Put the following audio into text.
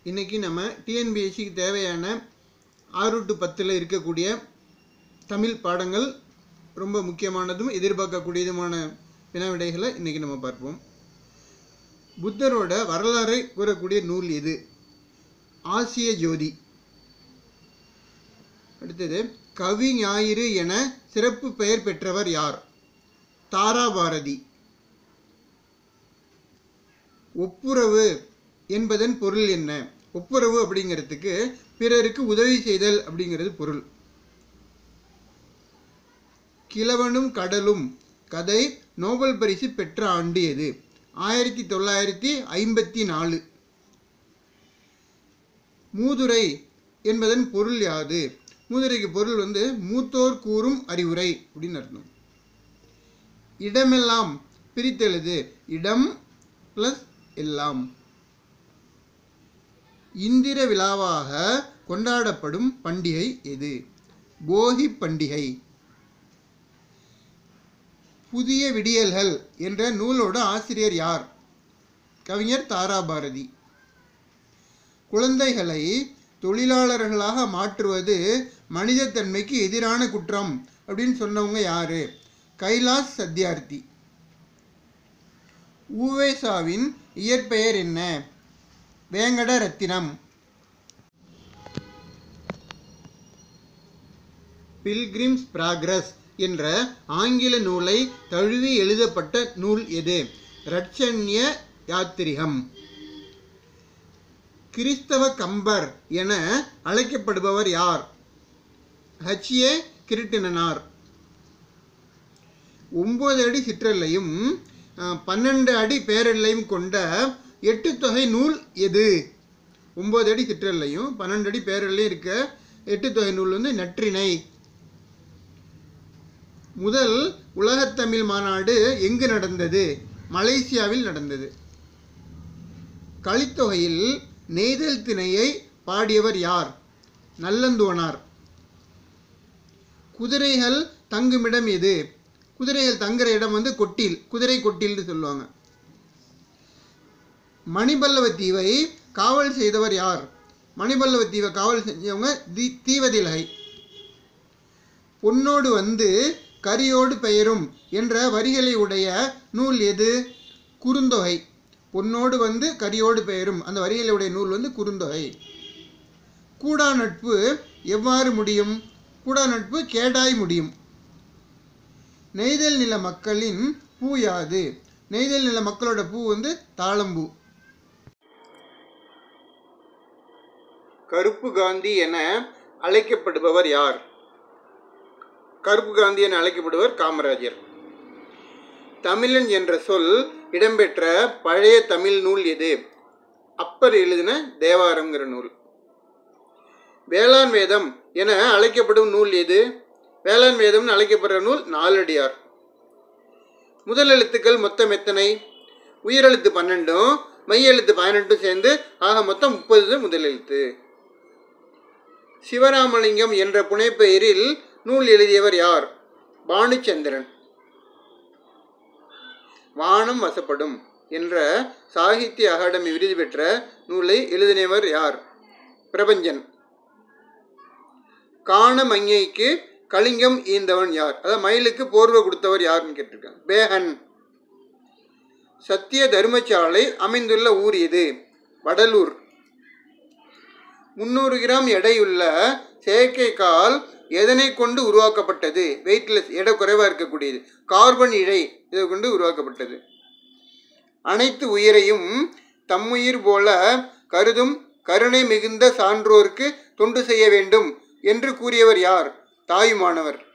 இன்றைக்கி நம்ம டிஎன்பிஎஸ்சிக்கு தேவையான ஆறு டு பத்தில் இருக்கக்கூடிய தமிழ் பாடங்கள் ரொம்ப முக்கியமானதும் எதிர்பார்க்கக்கூடியதுமான வினாவிடைகளை இன்றைக்கி நம்ம பார்ப்போம் புத்தரோட வரலாறை கூறக்கூடிய நூல் எது ஆசிய ஜோதி அடுத்தது கவி ஞாயிறு என சிறப்பு பெயர் பெற்றவர் யார் தாராபாரதி ஒப்புரவு என்பதன் பொருள் என்ன ஒப்புரவு அப்படிங்கிறதுக்கு பிறருக்கு உதவி செய்தல் அப்படிங்கிறது பொருள் கிழவனும் கடலும் கதை நோபல் பரிசு பெற்ற ஆண்டு எது ஆயிரத்தி தொள்ளாயிரத்தி ஐம்பத்தி நாலு மூதுரை என்பதன் பொருள் யாது மூதுரைக்கு பொருள் வந்து மூத்தோர் கூறும் அறிவுரை அப்படின்னு அர்த்தம் இடமெல்லாம் பிரித்தெழுது இடம் ப்ளஸ் எல்லாம் இந்திர விழாவாக கொண்டாடப்படும் பண்டிகை எது போகி பண்டிகை புதிய விடியல்கள் என்ற நூலோட ஆசிரியர் யார் கவிஞர் தாராபாரதி குழந்தைகளை தொழிலாளர்களாக மாற்றுவது மனிதத்தன்மைக்கு எதிரான குற்றம் அப்படின்னு சொன்னவங்க யாரு கைலாஸ் சத்யார்த்தி ஊவேசாவின் இயற்பெயர் என்ன வேங்கட ரத்தினம் பில்கிரிம்ஸ் பிராக்ரஸ் என்ற ஆங்கில நூலை தழுவி எழுதப்பட்ட நூல் எது ரட்சண்ய யாத்திரிகம் கிறிஸ்தவ கம்பர் என அழைக்கப்படுபவர் யார் ஹச்ஏ கிருட்டினனார் ஒம்பது அடி சிற்றல்லையும் பன்னெண்டு அடி பேரல்லையும் கொண்ட எட்டு தொகை நூல் எது ஒம்பது அடி சிற்றல்லையும் பன்னெண்டு அடி பேரல்லையும் இருக்க எட்டு தொகை நூல் வந்து நற்றினை முதல் உலகத்தமிழ் மாநாடு எங்கு நடந்தது மலேசியாவில் நடந்தது கலித்தொகையில் நெய்தல் திணையை பாடியவர் யார் நல்லந்துவனார் குதிரைகள் தங்குமிடம் எது குதிரைகள் தங்குற இடம் வந்து கொட்டில் குதிரை கொட்டில்னு சொல்லுவாங்க மணிபல்லவ தீவை காவல் செய்தவர் யார் மணிபல்லவ தீவை காவல் செஞ்சவங்க தி தீவதிலகை பொன்னோடு வந்து கரியோடு பெயரும் என்ற வரிகளை உடைய நூல் எது குறுந்தொகை பொன்னோடு வந்து கரியோடு பெயரும் அந்த வரிகளுடைய நூல் வந்து குறுந்தொகை கூடா நட்பு எவ்வாறு முடியும் கூடா நட்பு கேடாய் முடியும் நெய்தல் நில மக்களின் பூ யாது நெய்தல் நில மக்களோட பூ வந்து தாளம்பூ கருப்பு காந்தி என அழைக்கப்படுபவர் யார் கருப்பு காந்தி என அழைக்கப்படுவர் காமராஜர் தமிழன் என்ற சொல் இடம்பெற்ற பழைய தமிழ் நூல் எது அப்பர் எழுதின தேவாரம்ங்கிற நூல் வேளாண் வேதம் என அழைக்கப்படும் நூல் எது வேளாண் வேதம்னு அழைக்கப்படுற நூல் நாலடியார் முதல் எழுத்துக்கள் மொத்தம் எத்தனை உயிரெழுத்து பன்னெண்டும் மையெழுத்து பதினெட்டும் சேர்ந்து ஆக மொத்தம் முப்பது முதல் எழுத்து சிவராமலிங்கம் என்ற புனைப்பெயரில் நூல் எழுதியவர் யார் பானுச்சந்திரன் வானம் வசப்படும் என்ற சாகித்ய அகாடமி விருது பெற்ற நூலை எழுதினவர் யார் பிரபஞ்சன் காணமங்கைக்கு கலிங்கம் ஈந்தவன் யார் அதாவது மயிலுக்கு போர்வை கொடுத்தவர் யாருன்னு கேட்டிருக்காங்க பேகன் சத்திய தர்மசாலை அமைந்துள்ள ஊர் எது வடலூர் முந்நூறு கிராம் எடையுள்ள செயற்கைக்கால் எதனை கொண்டு உருவாக்கப்பட்டது வெயிட்லெஸ் எடை குறைவாக இருக்கக்கூடியது கார்பன் இழை இதை கொண்டு உருவாக்கப்பட்டது அனைத்து உயிரையும் தம்முயிர் போல கருதும் கருணை மிகுந்த சான்றோருக்கு தொண்டு செய்ய வேண்டும் என்று கூறியவர் யார் தாயுமானவர்